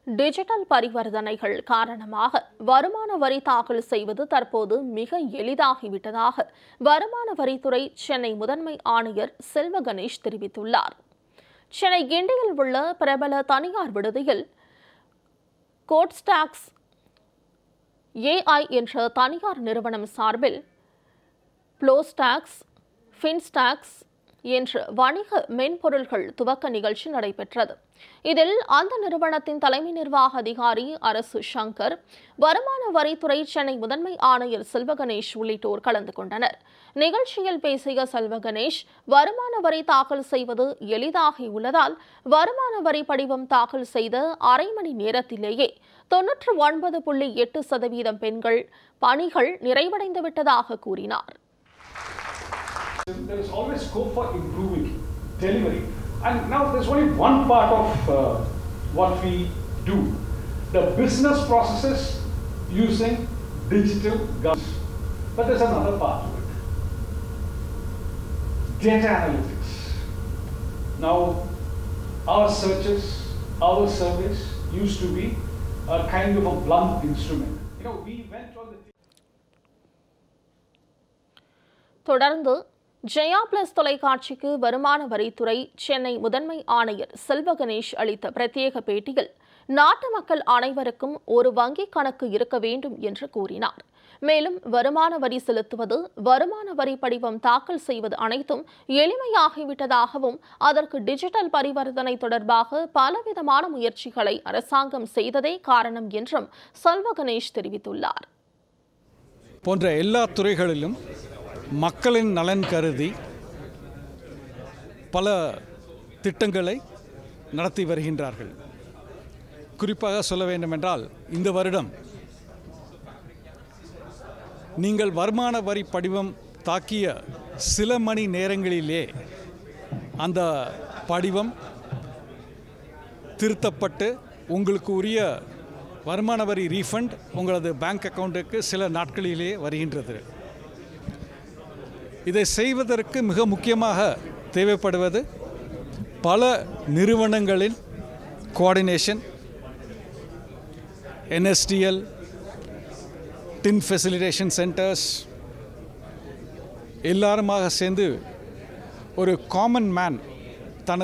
Digital பரிவர்த்தனைகள் காரணமாக வருமான வரி தாக்கல் செய்வது தற்போது மிக எளிதாகிவிட்டதாக வருமான வரித்துறை சென்னை முதன்மை ஆணையர் செல்வ கணேஷ் தெரிவித்துள்ளார் சென்னை கிண்டியில் உள்ள பிரபல தனியார் விடுதியில் கோட்ஸ்டாக்ஸ் ஏஐ என்ற தனியார் நிறுவனம் சார்பில் ப்ளோஸ்டாக்ஸ் ஃபின்ஸ்டாக்ஸ் என்ற வணிக மென்பொருள்கள் துவக்க நிகழ்ச்சி நடைபெற்றது இதில் அந்த நிறுவனத்தின் தலைமை நிர்வாக அதிகாரி அரசு சங்கர் வருமான வரித்துறை சென்னை முதன்மை ஆணையர் செல்வகணேஷ் உள்ளிட்டோர் கலந்து கொண்டனர் நிகழ்ச்சியில் பேசிய செல்வகணேஷ் வருமான வரி தாக்கல் செய்வது எளிதாகி உள்ளதால் வருமான வரி படிவம் தாக்கல் செய்த அரை மணி நேரத்திலேயே தொன்னூற்று ஒன்பது புள்ளி எட்டு சதவீதம் பெண்கள் பணிகள் நிறைவடைந்து விட்டதாக கூறினார் There is always scope for improving delivery. And now there's only one part of uh, what we do. The business processes using digital governance. But there's another part to it. Data analytics. Now, our searches, our surveys used to be a kind of a blunt instrument. You know, we went on the தொடர்ந்து Jaya plus தொலைக்காட்சிக்கு வருமான வரித்துறை சென்னை முதன்மை ஆணையர் செல்வ கணேஷ் அளித்த பிரத்யேக பேட்டியில் நாட்டு மக்கள் அனைவருக்கும் ஒரு வங்கிக் கணக்கு இருக்க வேண்டும் என்று கூறினார் மேலும் வருமான வரி செலுத்துவது வருமான வரி படிவம் தாக்கல் செய்வது அனைத்தும் எளிமையாகிவிட்டதாகவும் அதற்கு டிஜிட்டல் பரிவர்த்தனை தொடர்பாக பலவிதமான முயற்சிகளை அரசாங்கம் செய்ததே காரணம் என்றும் செல்வ கணேஷ் தெரிவித்துள்ளார் போன்ற எல்லா துறைகளிலும் மக்களின் நலன் கருதி பல திட்டங்களை நடத்தி வருகின்றார்கள் குறிப்பாக சொல்ல வேண்டுமென்றால் இந்த வருடம் நீங்கள் வருமான வரி படிவம் தாக்கிய சில மணி நேரங்களிலே அந்த படிவம் திருத்தப்பட்டு உங்களுக்கு உரிய வருமான வரி ரீஃபண்ட் உங்களது பேங்க் அக்கௌண்ட்டுக்கு சில நாட்களிலே வருகின்றது இதை செய்வதற்கு மிக முக்கியமாக தேவைப்படுவது பல நிறுவனங்களின் coordination NSDL TIN facilitation centres எல்லாருமாக சேர்ந்து ஒரு காமன் மேன்